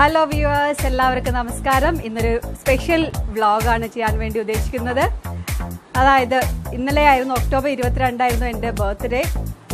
Hello viewers എല്ലാവർക്കും നമസ്കാരം ഇന്നൊരു സ്പെഷ്യൽ വ്ളോഗാണ് ചെയ്യാൻ വേണ്ടി ഉദ്ദേശിക്കുന്നത് അതായത് ഇന്നലെ ആയിരുന്നു ഒക്ടോബർ ഇരുപത്തിരണ്ടായിരുന്നു എൻ്റെ ബർത്ത്ഡേ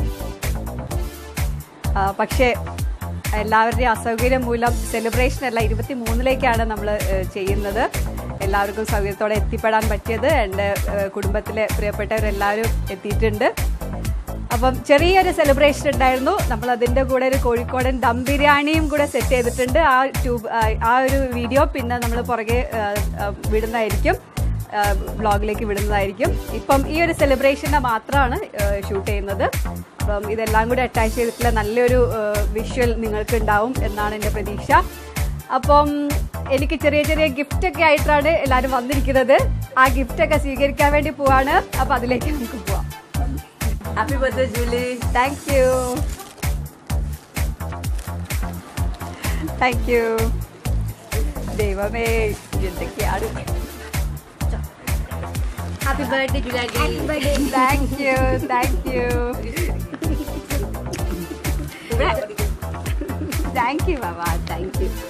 പക്ഷേ എല്ലാവരുടെയും അസൗകര്യം മൂലം സെലിബ്രേഷൻ അല്ല ഇരുപത്തി മൂന്നിലേക്കാണ് നമ്മൾ ചെയ്യുന്നത് എല്ലാവർക്കും സൗകര്യത്തോടെ എത്തിപ്പെടാൻ പറ്റിയത് എൻ്റെ ഏഹ്, കുടുംബത്തിലെ പ്രിയപ്പെട്ടവരെല്ലാവരും എത്തിയിട്ടുണ്ട് അപ്പം ചെറിയൊരു സെലിബ്രേഷൻ ഉണ്ടായിരുന്നു നമ്മൾ അതിന്റെ കൂടെ ഒരു കോഴിക്കോടൻ ദം ബിരിയാണിയും കൂടെ സെറ്റ് ചെയ്തിട്ടുണ്ട് ആ ട്യൂബ് ആ ഒരു വീഡിയോ പിന്നെ നമ്മൾ പുറകെ ആ, ആ, വിടുന്നതായിരിക്കും വ്ളോഗിലേക്ക് വിടുന്നതായിരിക്കും ഇപ്പം ഈ ഒരു സെലിബ്രേഷൻ്റെ മാത്രമാണ് ഷൂട്ട് ചെയ്യുന്നത് അപ്പം ഇതെല്ലാം കൂടി അറ്റാച്ച് ചെയ്തിട്ടുള്ള നല്ലൊരു വിഷ്വൽ നിങ്ങൾക്ക് ഉണ്ടാവും എന്നാണ് എൻ്റെ പ്രതീക്ഷ അപ്പം എനിക്ക് ചെറിയ ചെറിയ ഗിഫ്റ്റ് ഒക്കെ ആയിട്ടാണ് എല്ലാവരും വന്നിരിക്കുന്നത് ആ ഗിഫ്റ്റ് ഒക്കെ സ്വീകരിക്കാൻ വേണ്ടി പോവാണ് അപ്പം അതിലേക്ക് നമുക്ക് പോവാം happy birthday Julie thank you thank you ദൈവമേ എന്തൊക്കെയാണ് happy birthday Julie thank you thank you thank you ബാബ താങ്ക് യു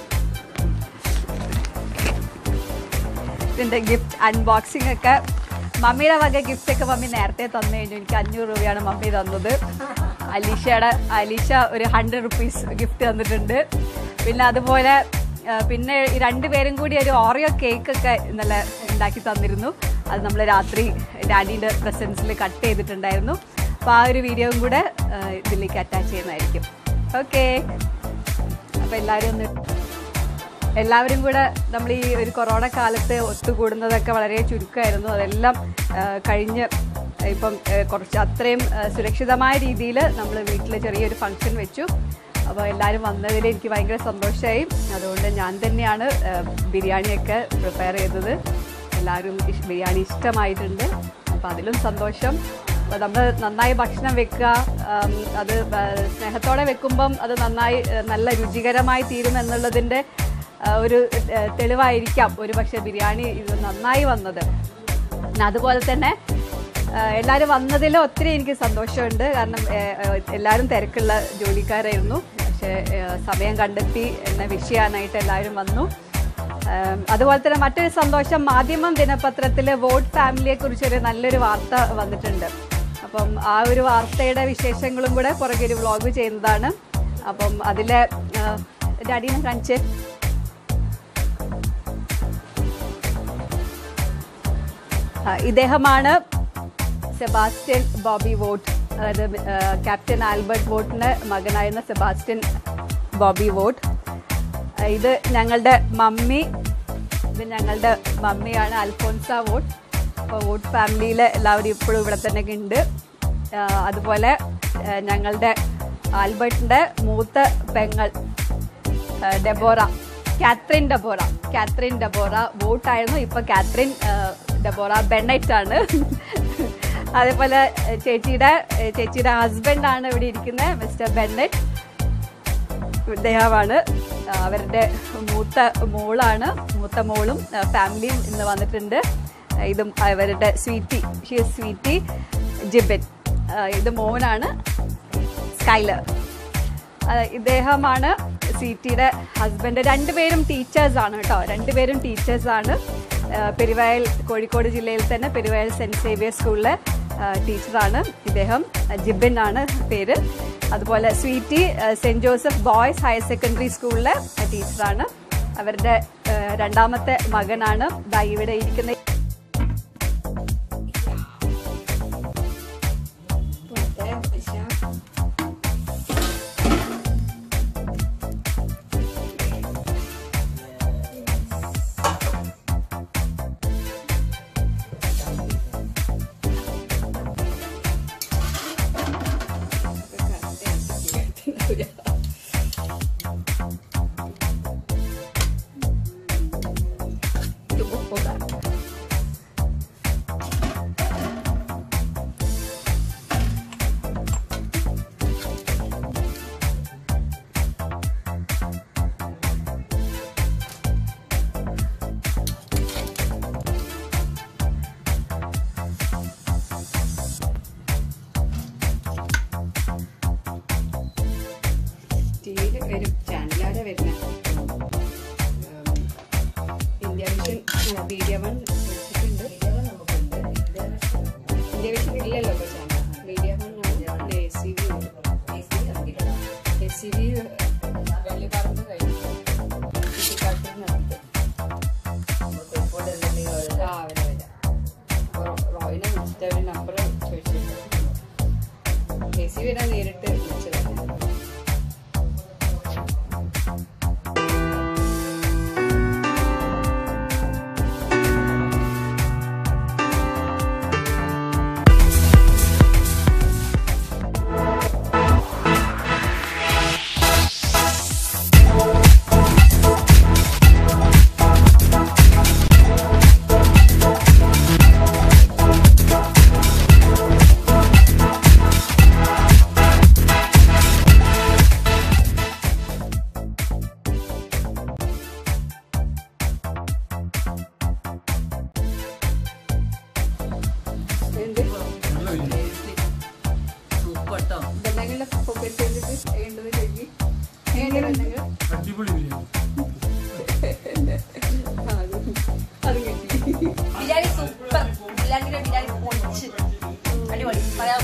ഇതിന്റെ ഗിഫ്റ്റ് അൺബോക്സിംഗ് ഒക്കെ മമ്മിയുടെ വക ഗിഫ്റ്റ് ഒക്കെ മമ്മി നേരത്തെ തന്നു കഴിഞ്ഞു എനിക്ക് അഞ്ഞൂറ് രൂപയാണ് മമ്മി തന്നത് അലീഷയുടെ അലീഷ ഒരു ഹൺഡ്രഡ് റുപ്പീസ് ഗിഫ്റ്റ് തന്നിട്ടുണ്ട് പിന്നെ അതുപോലെ ആ, പിന്നെ ഈ രണ്ടുപേരും കൂടി ഒരു ഓറിയോ കേക്ക് ഒക്കെ ഇന്നലെ ഉണ്ടാക്കി തന്നിരുന്നു അത് നമ്മൾ രാത്രി ഡാഡിയുടെ പ്രസൻസിൽ കട്ട് ചെയ്തിട്ടുണ്ടായിരുന്നു അപ്പോൾ ആ ഒരു വീഡിയോയും കൂടെ ആ, ഇതിലേക്ക് അറ്റാച്ച് ചെയ്യുന്നതായിരിക്കും ഓക്കെ അപ്പോൾ എല്ലാവരും ഒന്ന് എല്ലാവരും കൂടെ നമ്മൾ ഈ ഒരു കൊറോണ കാലത്ത് ഒത്തുകൂടുന്നതൊക്കെ വളരെ ചുരുക്കമായിരുന്നു അതെല്ലാം ആ, കഴിഞ്ഞ് ഇപ്പം ആ, കുറച്ച് അത്രയും ആ, സുരക്ഷിതമായ രീതിയിൽ നമ്മൾ വീട്ടിൽ ചെറിയൊരു ഫംഗ്ഷൻ വെച്ചു അപ്പോൾ എല്ലാവരും വന്നതിൽ എനിക്ക് ഭയങ്കര സന്തോഷമായി അതുകൊണ്ട് ഞാൻ തന്നെയാണ് ആ, ബിരിയാണിയൊക്കെ പ്രിപ്പയർ ചെയ്തത് എല്ലാവരും ഇഷ്- ബിരിയാണി ഇഷ്ടമായിട്ടുണ്ട് അപ്പോൾ അതിലും സന്തോഷം അപ്പോൾ നമ്മൾ നന്നായി ഭക്ഷണം വെക്കുക ആം, അത് ആ, സ്നേഹത്തോടെ വെക്കുമ്പം അത് നന്നായി ആ, നല്ല രുചികരമായി തീരും എന്നുള്ളതിൻ്റെ ആ, ഒരു ആ, തെളിവായിരിക്കാം ഒരു പക്ഷേ ബിരിയാണി ഇത് നന്നായി വന്നത് പിന്നെ അതുപോലെ തന്നെ ആ, എല്ലാവരും വന്നതിൽ ഒത്തിരി എനിക്ക് സന്തോഷമുണ്ട് കാരണം ആ, ആ, എല്ലാവരും തിരക്കുള്ള ജോലിക്കാരായിരുന്നു പക്ഷേ ആ, സമയം കണ്ടെത്തി എന്നെ വിഷ് ചെയ്യാനായിട്ട് എല്ലാവരും വന്നു ആം, അതുപോലെ തന്നെ മറ്റൊരു സന്തോഷം മാധ്യമം ദിനപത്രത്തിൽ വോട്ട് ഫാമിലിയെ കുറിച്ചൊരു നല്ലൊരു വാർത്ത വന്നിട്ടുണ്ട് അപ്പം ആ ഒരു വാർത്തയുടെ വിശേഷങ്ങളും കൂടെ പുറകെ ഒരു വ്ളോഗ് ചെയ്യുന്നതാണ് അപ്പം അതിലെ ആ, ഡാഡിനെ കാണിച്ചേ ആ, ഇദ്ദേഹമാണ് സെബാസ്റ്റ്യൻ ബോബി വോട്ട് അതായത് ആ, ക്യാപ്റ്റൻ ആൽബർട്ട് വോട്ടിന്റെ മകനായിരുന്ന സെബാസ്റ്റ്യൻ ബോബി വോട്ട് ആ, ഇത് ഞങ്ങളുടെ മമ്മി ഇത് ഞങ്ങളുടെ മമ്മിയാണ് അൽഫോൻസ വോട്ട് അപ്പോൾ വോട്ട് ഫാമിലിയിൽ എല്ലാവരും ഇപ്പോഴും ഇവിടെ തന്നെ ഉണ്ട് ആ, അതുപോലെ ആ, ഞങ്ങളുടെ ആൽബർട്ടിന്റെ മൂത്ത പെങ്ങൾ ആ, Deborah Kathryn Deborah Kathryn Deborah വോട്ടായിരുന്നു ഇപ്പൊ കാത്രിൻ ആ, ഡെബോറ ബെന്നറ്റ് ആണ് അതേപോലെ ആ, ചേച്ചിയുടെ ആ, ചേച്ചിയുടെ ഹസ്ബൻഡാണ് ഇവിടെ ഇരിക്കുന്നത് മിസ്റ്റർ ബെന്നറ്റ് ഇദ്ദേഹമാണ് ആ, അവരുടെ മൂത്ത മോളാണ് മൂത്ത മോളും ആ, ഫാമിലിയും ഇന്ന് വന്നിട്ടുണ്ട് ആ, ഇതും അവരുടെ സ്വീറ്റി ഷീ സ്വീറ്റി ജിബിൻ ആ, ഇത് മോനാണ് സ്കൈലർ ആ, ഇദ്ദേഹമാണ് സിറ്റിയുടെ ഹസ്ബൻഡ് രണ്ടുപേരും ടീച്ചേഴ്സാണ് കേട്ടോ രണ്ടുപേരും ടീച്ചേഴ്സാണ് പെരുവയൽ കോഴിക്കോട് ജില്ലയിൽ തന്നെ പെരുവയൽ സെൻറ്റ് സേവിയർ സ്കൂളിലെ ആ, ടീച്ചറാണ് ഇദ്ദേഹം ജിബിൻ ആണ് പേര് അതുപോലെ സ്വീറ്റി ആ, Saint Joseph boys higher secondary സ്കൂളിലെ ടീച്ചറാണ് അവരുടെ ആ, രണ്ടാമത്തെ മകനാണ് ദാ ഇവിടെ ഇരിക്കുന്ന ഐശ്വര്യനെ നേരിട്ട് വിളിച്ചത് എന്ത് സൂപ്പർ ട്ടോ എന്തെങ്കിലും ഫോക്കസ് ചെയ്തിട്ട് ചെയ്യേണ്ടത് ചോദിക്കും എങ്ങനെയുണ്ടെങ്കിൽ അടിപൊളി ബിരിയാണി അത് കിട്ടി ബിരിയാണി സൂപ്പർ ബിരിയാണിയുടെ ബിരിയാണി പൊളിച്ച് അടിപൊളി പറയാൻ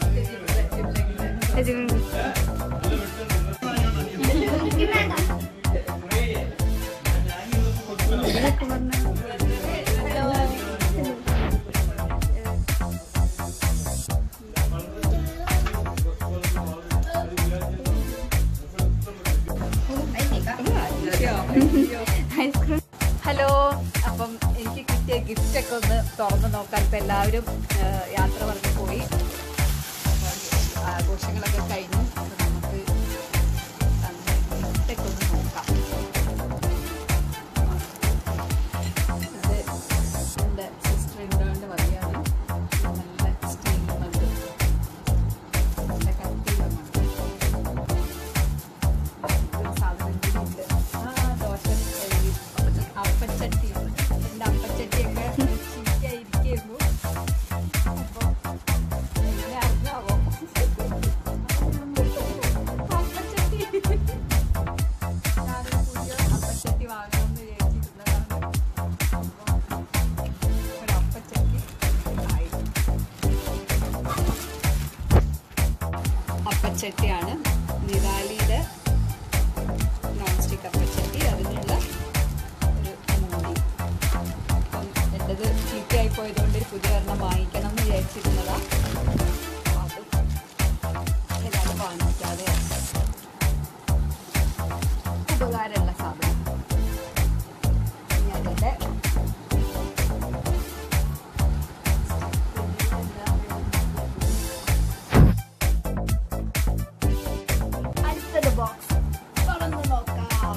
ഹലോ അപ്പം എനിക്ക് കിട്ടിയ ഗിഫ്റ്റ് ഒക്കെ ഒന്ന് തുറന്നു നോക്കാൻ ഇപ്പം എല്ലാവരും ആ, യാത്ര പറഞ്ഞു പോയി അപ്പം ആഘോഷങ്ങളൊക്കെ കഴിഞ്ഞു അപ്പം നമുക്ക് ഗിഫ്റ്റൊക്കെ ഒന്ന് നോക്കാം ഇത് എൻ്റെ സിസ്റ്റർ ഇൻഡോൻ്റെ വകയാണ് നല്ല സ്റ്റീൽ മഗ് നല്ല കട്ടിയുള്ള മഗ് ഒരു സാധനം കൂടിയുണ്ട്. ആ, ദോശ കഴുകി. അപ്പച്ചട്ടി എൻ്റെ അപ്പച്ചട്ടിയൊക്കെ ചീത്തയായിരിക്കുന്നു അപ്പോൾ എങ്ങനെ അറിഞ്ഞാവോ അപ്പച്ചട്ടി ഞാനൊരു പുതിയ അപ്പച്ചട്ടി വാങ്ങണമെന്ന് വിചാരിച്ചിരുന്നതാണ് അപ്പോൾ ഒരു അപ്പച്ചട്ടി ആയി അപ്പച്ചട്ടിയാണ് നിറാലിയുടെ നോൺ സ്റ്റിക്ക് അപ്പച്ചട്ടി അതിനുള്ള ഒരു മൂടി അപ്പം എൻ്റെത് ചീത്തയായി പോയതുകൊണ്ട് ഒരു പുതിയ ഒരെണ്ണം വാങ്ങിക്കണം എന്ന് വിചാരിച്ചിരുന്നതാ അപ്പം അത് ഏതായാലും വാങ്ങിക്കാതെ ഉപകാരമുള്ള സാധനം ഇനി അതിൻ്റെ അടുത്തത് ബോക്സ് തുറന്നു നോക്കാം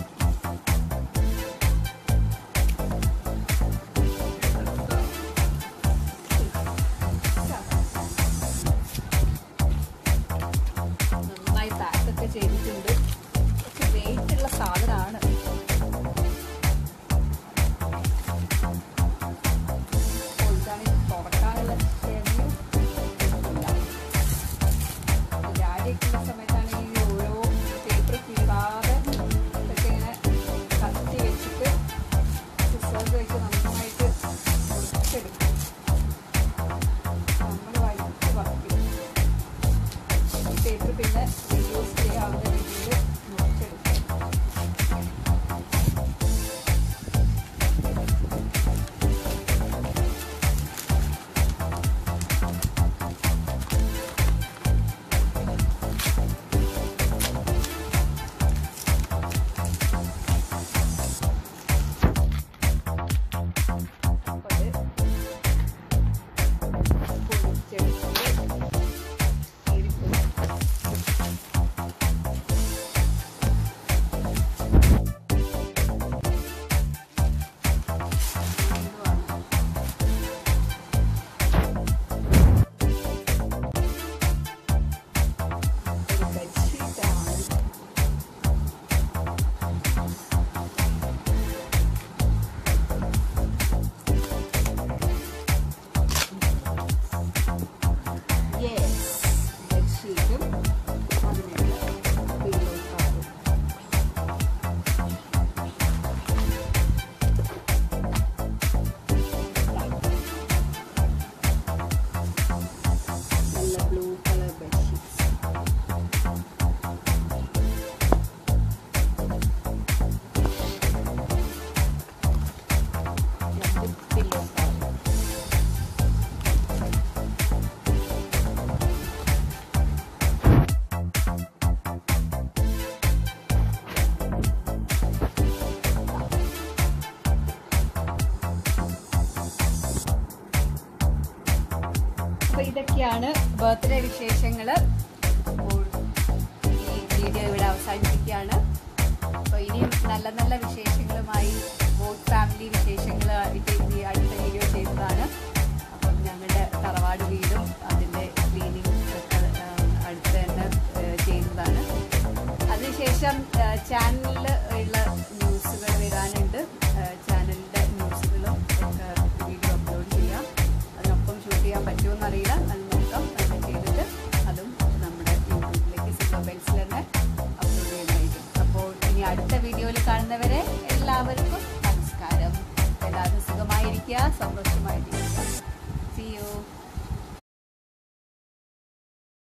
അപ്പൊ ഇതൊക്കെയാണ് ബർത്ത്ഡേ വിശേഷങ്ങള് അപ്പോൾ ഈ വീഡിയോ ഇവിടെ അവസാനിപ്പിക്കുകയാണ് അപ്പോൾ ഇനിയും നല്ല നല്ല വിശേഷങ്ങളുമായി ബോട്ട് ഫാമിലി വിശേഷങ്ങൾ ആയിട്ട് ഇനി അടുത്ത വീഡിയോ ചെയ്യുന്നതാണ് അപ്പം ഞങ്ങളുടെ തറവാട് വീടും അതിൻ്റെ ക്ലീനിങ് ഒക്കെ ആ, അടുത്ത് തന്നെ ആ, ചെയ്യുന്നതാണ് അതിനുശേഷം ചാനലിൽ ഉള്ള ന്യൂസുകൾ വരാനുണ്ട് ചാനലിൻ്റെ ന്യൂസുകളും ഒക്കെ വീഡിയോ അപ്ലോഡ് ചെയ്യാം അതിനൊപ്പം ഷൂട്ട് ചെയ്യാൻ പറ്റുമോ അറിയില്ല അത് നോക്കാം അത് ചെയ്തിട്ട് അതും നമ്മുടെ യൂട്യൂബിലേക്ക് സിംഗോ ബെൽസിൽ തന്നെ അപ്ലോഡ് ചെയ്യുന്നതായിരിക്കും അപ്പോൾ ഇനി അടുത്ത വീഡിയോയിൽ കാണുന്നവരെ എല്ലാവർക്കും നമസ്കാരം എല്ലാവരും സുഖമായിരിക്കുക സന്തോഷമായിരിക്കുക